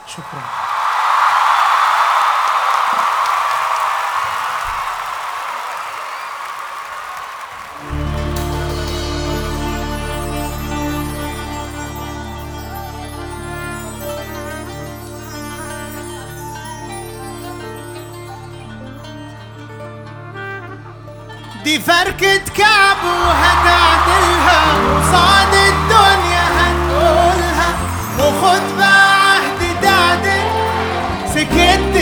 شكرا دي فركة كعب وهتعدلها وصاد الدنيا هتقولها وخد بقى عهد تعدل سكت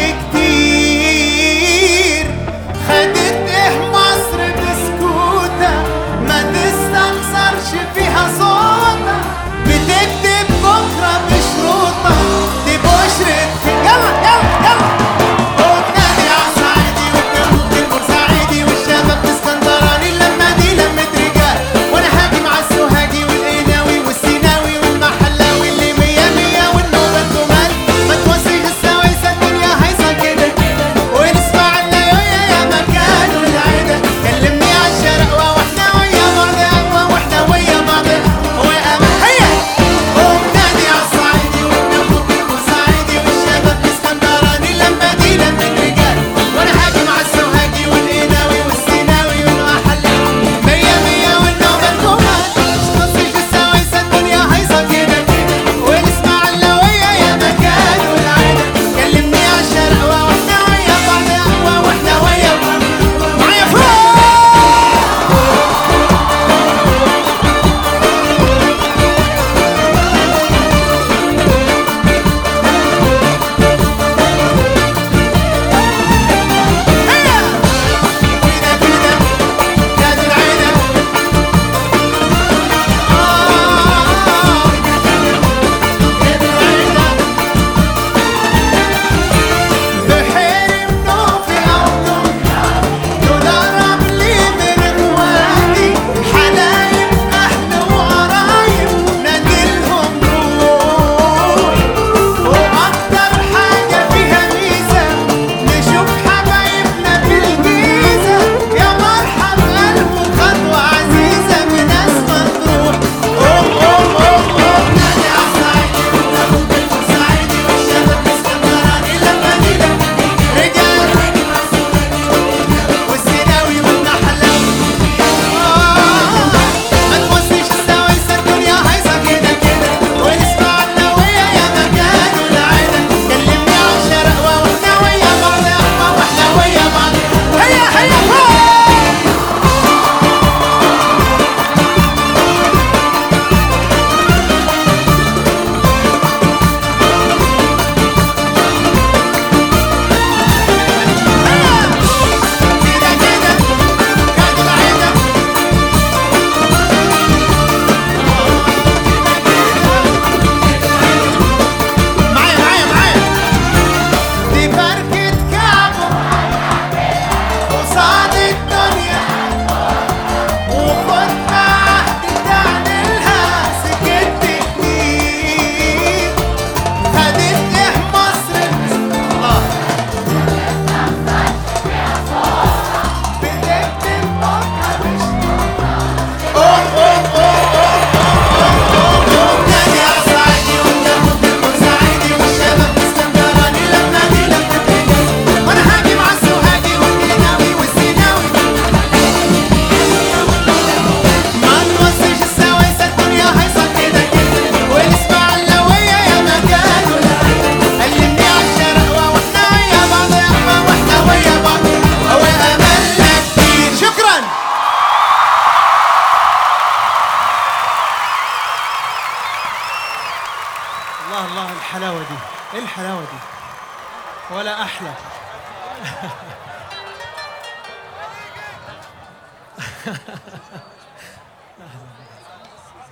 كتير خدت ايه مصر بسكوتة ما تستخسرش فيها صوتة بتكتب بكرة بشروطة دي بشرة يلا يلا يلا وبنادي عالصعيدي وبنموت البورسعيدي والشباب اسكندراني اللمة دي لمة رجال وانا هاجي مع السوهاجي والقناوي والسيناوي والمحلاوي اللي مية مية والنوبة الجمال ما توصيش السويسة الدنيا هايصة كده ونسمع الليوية يا مكان والعيدة كلمني عالشرق واحنا ويا بعض قهوة واحنا ويا بعض وأمان هيا وبنادي عالصعيدي وبنموت البورسعيدي والشباب اسكندراني اللمة دي لمة رجال وانا هاجي مع السوهاجي والقناوي والسيناوي والمحلاوي مية مية والنوبة الجمال مش السويسة الدنيا هايصة كده كده ونسمع اللوية يا مكان والعيدة كلمني عالشرق واحنا ويا بعض قهوة واحنا ويا بعض معايا فوق كده كده يا دي العيدة آه يا دي العيدة بحير منوفي أو تدرب لي من روادي حلايب أهل وقرايب نادلهم روح وأكتر حاجة فيها ميزة نشوف حبايبنا في الجيزة يا مرحب ألف خطوة عزيزة بناس مطروح أوه أوه أوه أوه نادي عالصعيدي وناخد البورسعيدي والشباب اسكندراني لما دي رجال والسيناوي والنحلاوي ما توصيش السويسة الدنيا هايصة كده كده ونسمع اللوية يا مكان والعيدة كلمني عالشرق واحنا ويا بعض أما واحنا ويا بعض هيا هيا فوق كده كده كانت العيدة معايا معايا معايا دي بركة كعبه قصاد الدنيا وخد عهد تعملها سكت كتير خدت ايه مصر الله بتكتب بكرة مش اوه اوه اوه اوه نادي عالصعيدي وناخد البورسعيدي والشباب اسكندراني لما دي لما تيجي وانا هاجي مع السوهاجي والقناوي والسيناوي ما نوصيش السويسة الدنيا هايصة كده كده ونسمع اللوية يا مكان كلمني عالشرق واحنا ويا بعض يا واحنا ويا بعض واملنا كتير شكرا الله الله الحلاوة دي ايه الحلاوة دي ولا أحلى أهلا